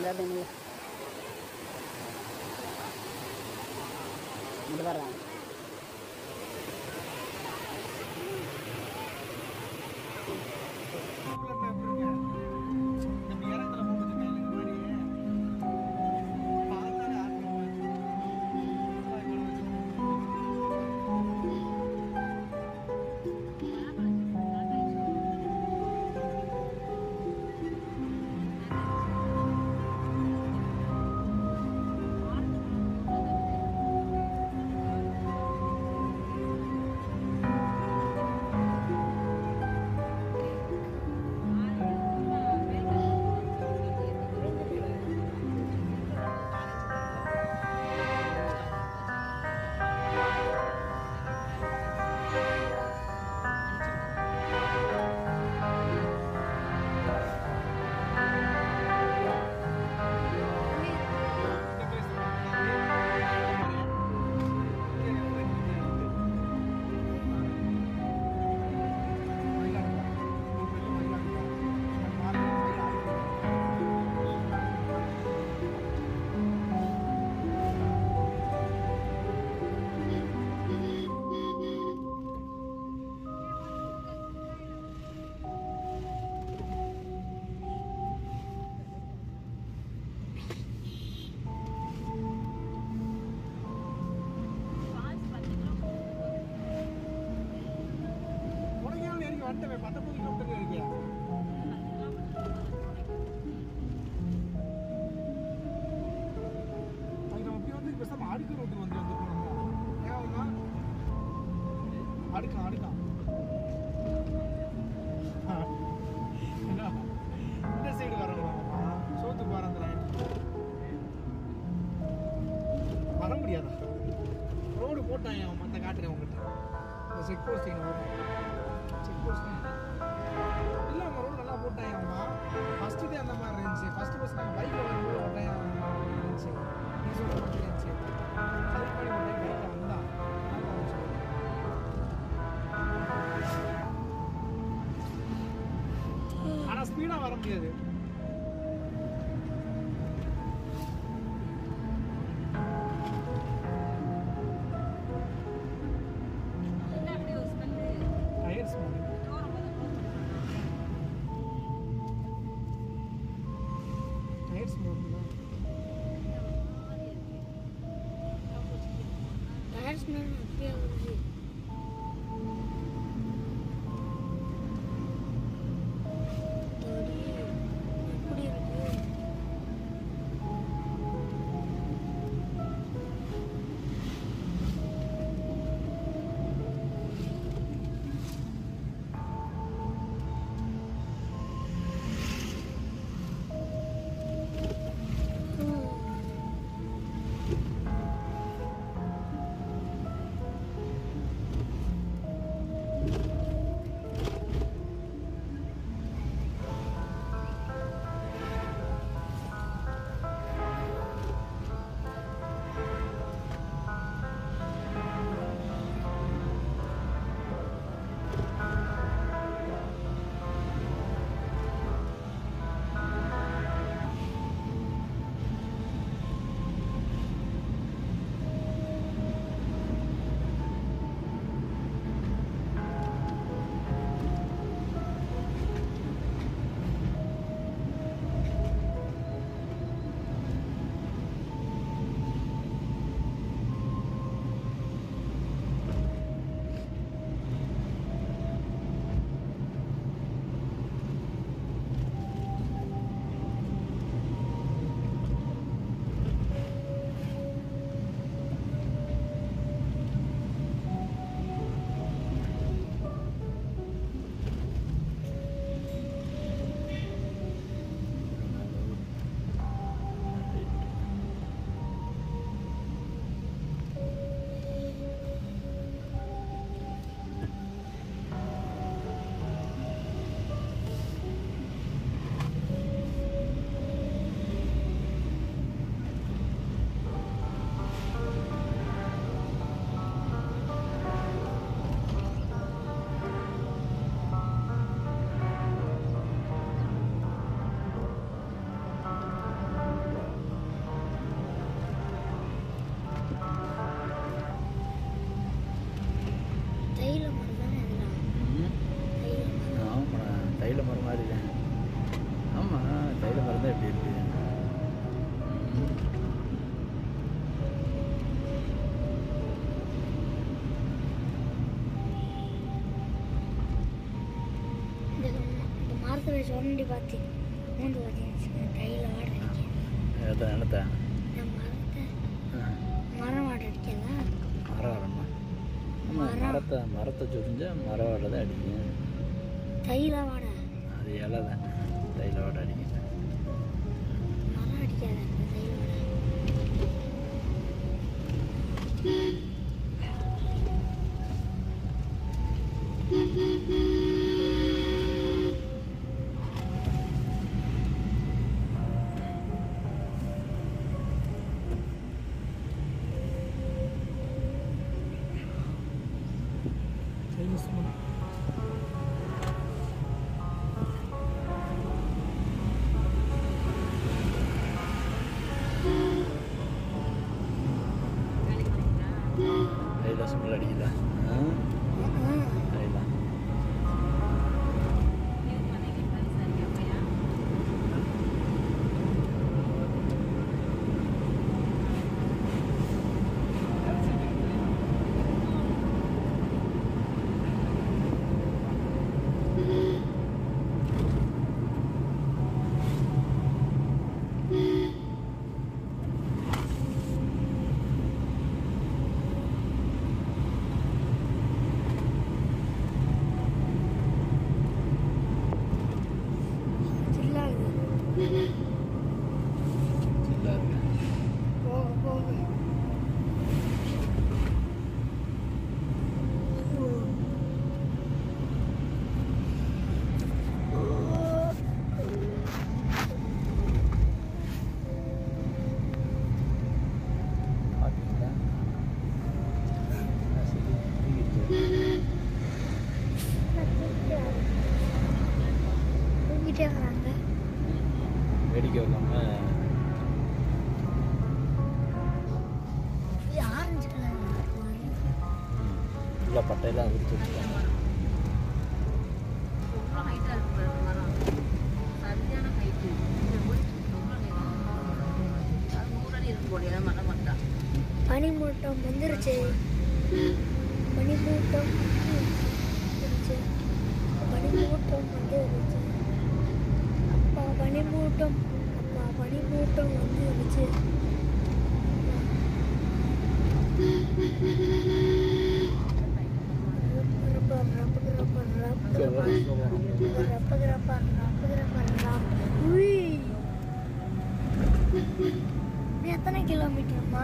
இந்த இடத்துல இங்கே வர்றாங்க வந்துட்டேன் பத்தொன்பது கிலோமீட்டர் இருக்கேன் அதுக்கு நம்ம இப்படி வந்து பேசாம அடுக்கு ரோட்டு வந்து வந்து போனோம் ஏன் ஆகுமா அடுக்கா அடுக்கா என்ன? இந்த சைடு வரவங்களா சோத்து பாருங்க வர முடியாதா ரோடு போட்டாங்க அவன் மற்ற காட்டுறேன் உங்ககிட்ட இந்த செக் போஸ்ட் செக் போஸ்ட் இல்லை அவங்க ரோடு நல்லா போட்டாங்க அம்மா ஃபஸ்ட்டு டே அந்த மாதிரி இருந்துச்சு ஃபஸ்ட்டு பஸ் நாங்கள் பைக்கில் வரும்போது ஓட்டாங்க இருந்துச்சு நீ சொல்கிற மாதிரி இருந்துச்சு அதுக்கு முன்னாடி ஒரு டைம் பைக்கில் வந்தான் நல்லா இருந்துச்சு. ஆனா ஸ்பீடா வர முடியாது டயர் ஸ்மூத் டயர் ஸ்மூத் முன்னாடி பார்த்து மூந்து பார்த்தீங்கன்னு கையில் ஆட அடிக்க எதை என்னத்த நான் மரத்தை மரம் ஆட அடிக்கல மரம் வரமா ஆமாம் மரத்தை மரத்தை சுரிஞ்சா மரம் வரதை அடிக்கும் தையில வாட அது இலை தான் தைல வாட அடிக்கும் மரம் அடிக்காத தையில வாட சைனீஸ் மூணு தைல சும்மல் அடிக்குதா ஆ தைல சில்லாகுது சில்லா இருக்கு போக போக பார்த்தீங்களா ஆ, சரி தூக்கிடுச்சு. தூங்கிட்டே வராங்க வேடிக்கை வைக்காம ஆரஞ்சு கலர் ஃபுல்லாக பட்டையெல்லாம் விரிச்சு வச்சுருக்காங்க பனிமூட்டம் வந்துருச்சு பனிமூட்டம் வந்துருச்சு பனிமூட்டம் வந்துருச்சு அப்பா பனிமூட்டம் அப்பா பனிமூட்டம் வந்துருச்சு ரப்ப, ரப்ப, ரப்ப, ரப்ப, ரப்ப, ரப்ப, ரப்ப, ரப்ப, ரப்ப, ரப்ப. உய். நீ எத்தனை கிலோமீட்டர்மா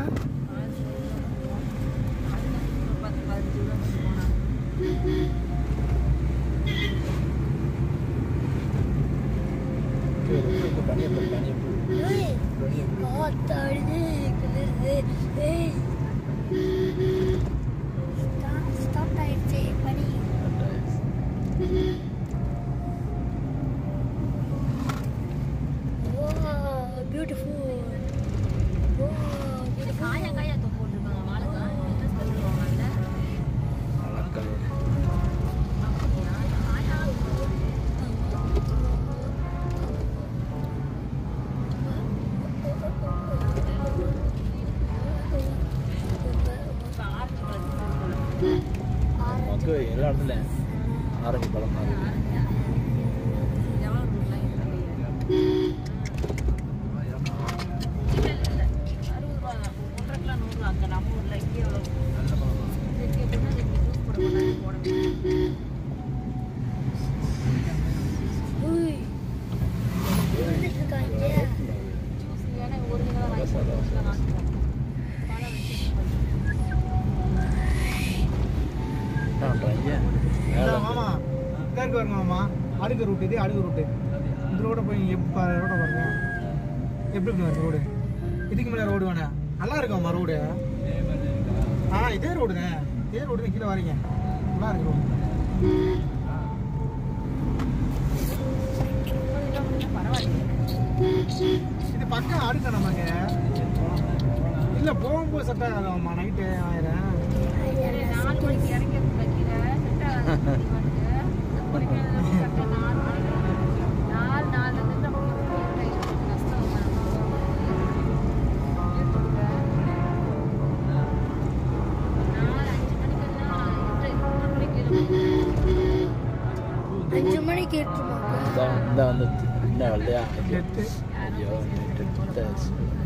பனியப்பூ பனியப்பூ ஏய், பனியப்பூ காத்தாடுது குளிருது ஏய் ஸ்டாப் ஸ்டாப் ஆயிடுச்சு பனி ஓ பியூட்டிஃபுல் ஓ பியூட்டிஃபுல் அழகா நமக்கு எல்லா இடத்துலையும் ஆரஞ்சு பழம் தான் இருக்கு உய் வந்துட்டு இருக்காங்க என்ன பண்ணுறாங்க இதா மாமா இதா இருக்கு பாருங்க மாமா அடுக்கு ரூட் இது அடுக்கு ரூட்டு இந்த ரோட போய் எப்போ ரோட பாருங்க எப்படி இருக்கு இந்த ரோடு இதுக்கு மேலே ரோடு வேணாம் நல்லா இருக்கும்மா ரோடு ஆ இதே ரோடுங்க இதே ரோடு கீழே வரீங்க நல்லா இருக்கு ரோடு இது பக்கம் அடுக்க நமக்கு இல்லை போகும்போது செட் ஆகாதம்மா நைட்டு ஆயிரம் அஞ்சு மணிக்கு இருக்குமாக்கா இந்த இந்த வந்து என்ன வெள்ளையா ஐயோ எட்டு ஐயோ நெட்டு சுத்தாச்சு.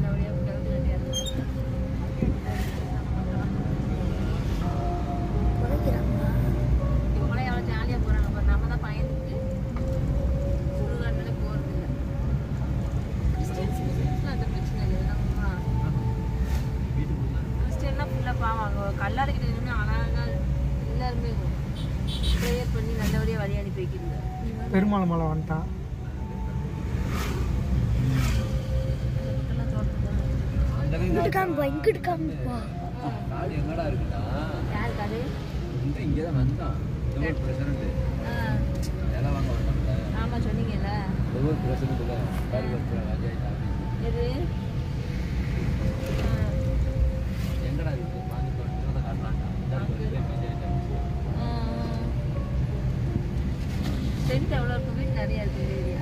குறைக்கிறாங்களா இவங்களே எவ்வளோ ஜாலியாக போகிறாங்க பாரு நம்ம தான் பயந்துட்டு சுடுகாட்டில் போகிறது இல்லை கிறிஸ்டியன்ஸ் முஸ்லிம்ஸ்லாம் அந்த பிரச்சனை இல்லை நம்ம கிறிஸ்டியன்லாம் ஃபுல்லாக பாவாங்க கல்லாடிக்கிட்ட நின்று அழகாக எல்லாருமே ப்ரேயர் பண்ணி நல்லபடியாக வழி அனுப்பி வைக்கிறது பெருமாள் மலை வந்துட்டான் இதெல்லாம் தோட்டத்தில் இங்கிட்டு காமிப்பா இங்கிட்டு காமிப்பா காடு எங்கடா இருக்குடா யாருக்கு அது இந்த இங்கே தான் வந்தான் ஒவ்வொரு பிரசிடண்ட் வேலை வாங்க வந்தாங்கல்ல ஆமாம் சொன்னீங்கல்ல ஒவ்வொரு பிரசிடண்ட்டில் காரிபுரத்தில் பஞ்சாயத்து ஆஃபீஸ் எது எங்கடா இருக்கு பாதி தோட்டத்தில் தான் காட்டுறாங்க இந்த இடத்துல பஞ்சாயத்து ஆஃபீஸ் ஸ்ட்ரென்த் எவ்வளோ இருக்கும் வீடு நிறையா இருக்குது ஏரியா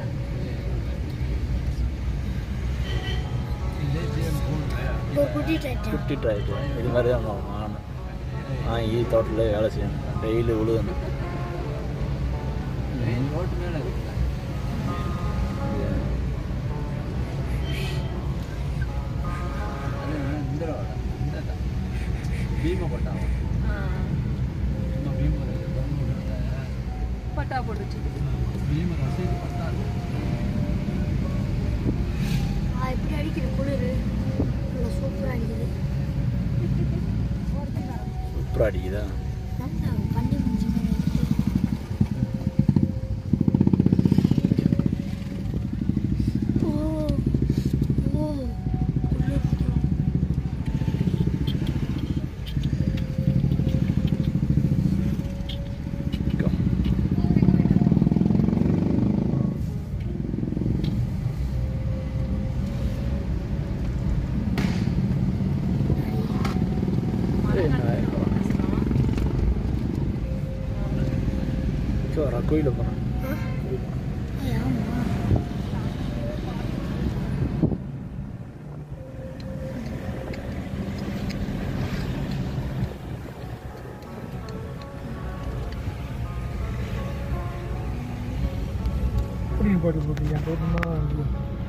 இதே சேம் போகணும் ஒரு குட்டி டைட்டன் குட்டி ட்ராக்டர் இது மாதிரி தான் வாங்கணும் ஆ ஈ தோட்டத்தில் வேலை செய்யணும் டெய்லி உழுகணும் ரோட்டு மேலே இருக்குல்ல இந்த ரோட இந்த பீமை போட்டாங்க சும்மா பீம் பட்டா போட்டு வச்சுக்கிட்டு பீமை ரசீது போட்டாங்க ஆ எப்படி அடிக்குது குளிர் நல்லா சூப்பராக அடிக்குது சூப்பராக அடிக்குதா நல்லா பண்டி மஞ்சள் மாதிரி அடிக்குது. ஓ ஓ குளிர் சோரா கோயிலுக்கு போகிறேன் ஆமா இப்படி போட்டு போட்டீங்க தோட்டமாக வந்து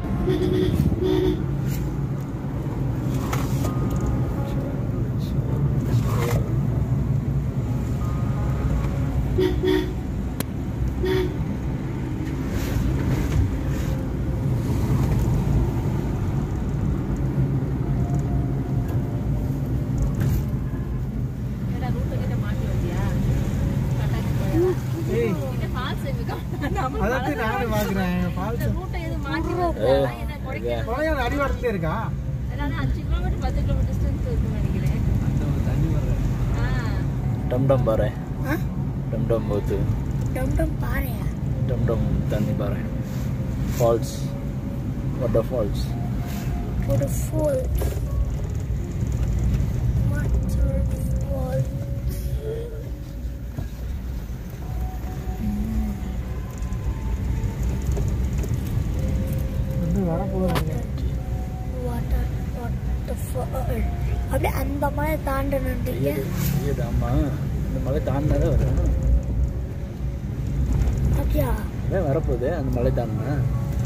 என்னடா ரூட்டை கிட்ட மாட்டி வந்தியா கட்டாக்கு போயா ஏய் இந்த ஃபால்ஸ் எங்க நம்ம அதான் நானும் பார்க்குறேன் ஃபால்ஸ் ரூட்டை எதுவும் மாட்டி வந்தா என்ன குறைக்க கொலையாத அடிவாரத்துலேயே இருக்கா அதாவது அஞ்சு கிலோமீட்டர் பத்து கிலோமீட்டர் டிஸ்டன்ஸ் இருக்குன்னு நினைக்கிறேன் தண்ணி வர ஆ டம் டம் பாரு ஆ டம் டம் போத்து டம் டம் பாறையா டம் டம் தண்ணி பாரு ஃபால்ஸ் வாட்டர் ஃபால்ஸ் ஒரு ஃபோல் வாட்டர் ஃபால் வந்து வரப்போகுது வாட்டர் வாட்டர் ஃபால் அப்படியே அந்த மாதிரி தாண்டணுன்றீங்க ஆமா இந்த மலை தாண்டினாதான் வரும் அப்படியா அதான் வரப்போகுது அந்த மலை தாண்டினா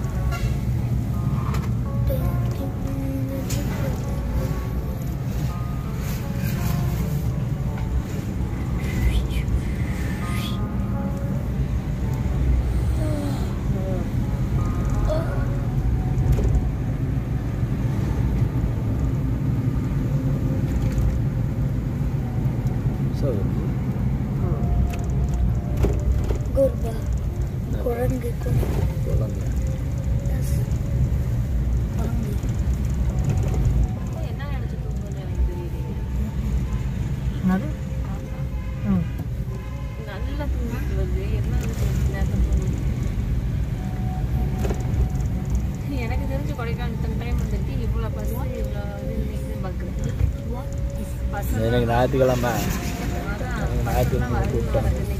ஸோ குர்பா குரங்கு குரங்கு குழந்தை குரங்கு என்ன நினைச்சிட்டு இருக்கோம்னு எனக்கு தெரியலையே என்னது ம் நல்லா தூங்கிட்டு வருது என்ன நினைச்சிட்டு நேரத்தை தூங்குது எனக்கு தெரிஞ்சு கொடைக்கானல் இத்தனை டைம் வந்துட்டு இவ்வளோ பஸ் இவ்வளோ இது நிற்குது பார்க்குறேன் பஸ் எனக்கு ஞாயிற்றுக்கிழமை அதான் எனக்கு ஞாயிற்றுக்கிழமை கூப்பிட்டேன்